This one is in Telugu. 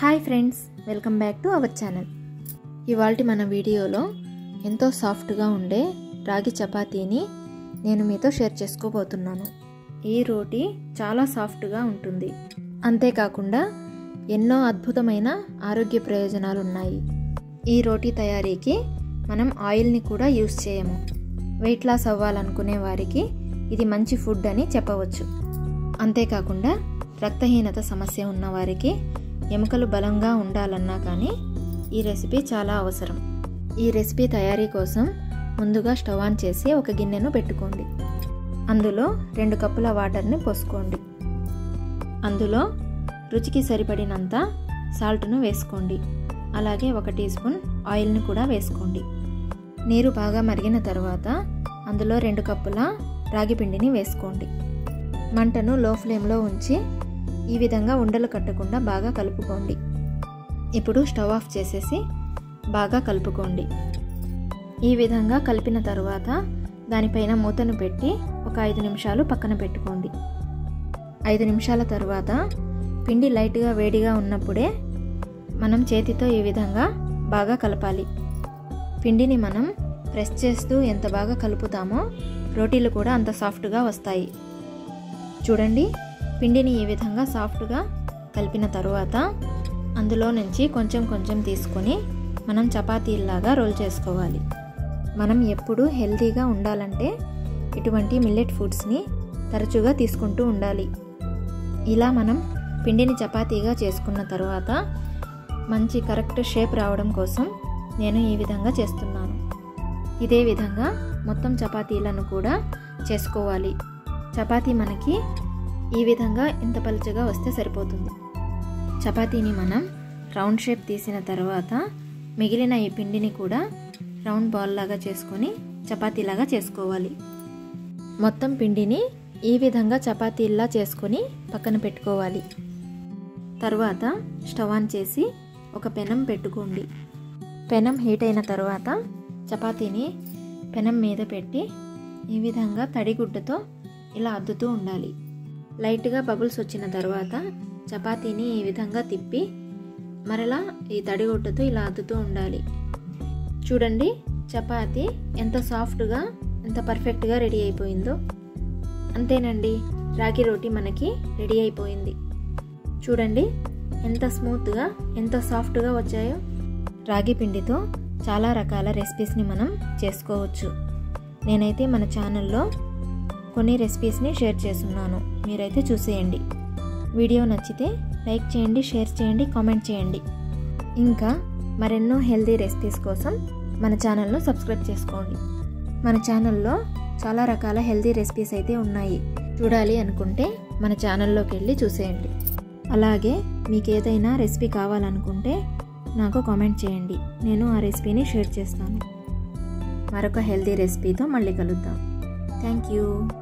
hi friends welcome back to our channel ఇవాళ మన వీడియోలో ఎంతో సాఫ్ట్గా ఉండే రాగి చపాతీని నేను మీతో షేర్ చేసుకోబోతున్నాను ఈ రోటీ చాలా సాఫ్ట్గా ఉంటుంది అంతేకాకుండా ఎన్నో అద్భుతమైన ఆరోగ్య ప్రయోజనాలు ఉన్నాయి ఈ రోటీ తయారీకి మనం ఆయిల్ని కూడా యూస్ చేయము వెయిట్ లాస్ అవ్వాలనుకునే వారికి ఇది మంచి ఫుడ్ అని చెప్పవచ్చు అంతేకాకుండా రక్తహీనత సమస్య ఉన్న వారికి ఎముకలు బలంగా ఉండాలన్నా కానీ ఈ రెసిపీ చాలా అవసరం ఈ రెసిపీ తయారీ కోసం ముందుగా స్టవ్ ఆన్ చేసి ఒక గిన్నెను పెట్టుకోండి అందులో రెండు కప్పుల వాటర్ని పోసుకోండి అందులో రుచికి సరిపడినంత సాల్ట్ను వేసుకోండి అలాగే ఒక టీ స్పూన్ ఆయిల్ని కూడా వేసుకోండి నీరు బాగా మరిగిన తర్వాత అందులో రెండు కప్పుల రాగి పిండిని వేసుకోండి మంటను లో ఫ్లేమ్లో ఉంచి ఈ విధంగా ఉండలు కట్టకుండా బాగా కలుపుకోండి ఇప్పుడు స్టవ్ ఆఫ్ చేసేసి బాగా కలుపుకోండి ఈ విధంగా కలిపిన తర్వాత దానిపైన మూతను పెట్టి ఒక ఐదు నిమిషాలు పక్కన పెట్టుకోండి ఐదు నిమిషాల తర్వాత పిండి లైట్గా వేడిగా ఉన్నప్పుడే మనం చేతితో ఈ విధంగా బాగా కలపాలి పిండిని మనం ప్రెస్ చేస్తూ ఎంత బాగా కలుపుతామో రోటీలు కూడా అంత సాఫ్ట్గా వస్తాయి చూడండి పిండిని ఈ విధంగా సాఫ్ట్గా కలిపిన తరువాత అందులో నుంచి కొంచెం కొంచెం తీసుకొని మనం చపాతీలాగా రోల్ చేసుకోవాలి మనం ఎప్పుడూ హెల్తీగా ఉండాలంటే ఇటువంటి మిల్లెట్ ఫుడ్స్ని తరచుగా తీసుకుంటూ ఉండాలి ఇలా మనం పిండిని చపాతీగా చేసుకున్న తర్వాత మంచి కరెక్ట్ షేప్ రావడం కోసం నేను ఈ విధంగా చేస్తున్నాను ఇదే విధంగా మొత్తం చపాతీలను కూడా చేసుకోవాలి చపాతీ మనకి ఈ విధంగా ఇంత పలుచగా వస్తే సరిపోతుంది చపాతీని మనం రౌండ్ షేప్ తీసిన తర్వాత మిగిలిన ఈ పిండిని కూడా రౌండ్ బాల్ లాగా చేసుకొని చపాతీలాగా చేసుకోవాలి మొత్తం పిండిని ఈ విధంగా చపాతీల్లా చేసుకొని పక్కన పెట్టుకోవాలి తర్వాత స్టవ్ ఆన్ చేసి ఒక పెనం పెట్టుకోండి పెనం హీట్ అయిన తర్వాత చపాతీని పెనం మీద పెట్టి ఈ విధంగా తడిగుడ్డతో ఇలా అద్దుతూ ఉండాలి లైట్గా బబుల్స్ వచ్చిన తర్వాత చపాతీని ఈ విధంగా తిప్పి మరలా ఈ తడిగుడ్డతో ఇలా అద్దుతూ ఉండాలి చూడండి చపాతీ ఎంత సాఫ్ట్గా ఎంత పర్ఫెక్ట్గా రెడీ అయిపోయిందో అంతేనండి రాగి రోటీ మనకి రెడీ అయిపోయింది చూడండి ఎంత స్మూత్గా ఎంత సాఫ్ట్గా వచ్చాయో రాగి పిండితో చాలా రకాల రెసిపీస్ని మనం చేసుకోవచ్చు నేనైతే మన ఛానల్లో కొన్ని రెసిపీస్ని షేర్ చేస్తున్నాను మీరైతే చూసేయండి వీడియో నచ్చితే లైక్ చేయండి షేర్ చేయండి కామెంట్ చేయండి ఇంకా మరెన్నో హెల్తీ రెసిపీస్ కోసం మన ఛానల్ను సబ్స్క్రైబ్ చేసుకోండి మన ఛానల్లో చాలా రకాల హెల్తీ రెసిపీస్ అయితే ఉన్నాయి చూడాలి అనుకుంటే మన ఛానల్లోకి వెళ్ళి చూసేయండి అలాగే మీకు ఏదైనా రెసిపీ కావాలనుకుంటే నాకు కామెంట్ చేయండి నేను ఆ రెసిపీని షేర్ చేస్తాను మరొక హెల్తీ రెసిపీతో మళ్ళీ కలుద్దాం థ్యాంక్ యూ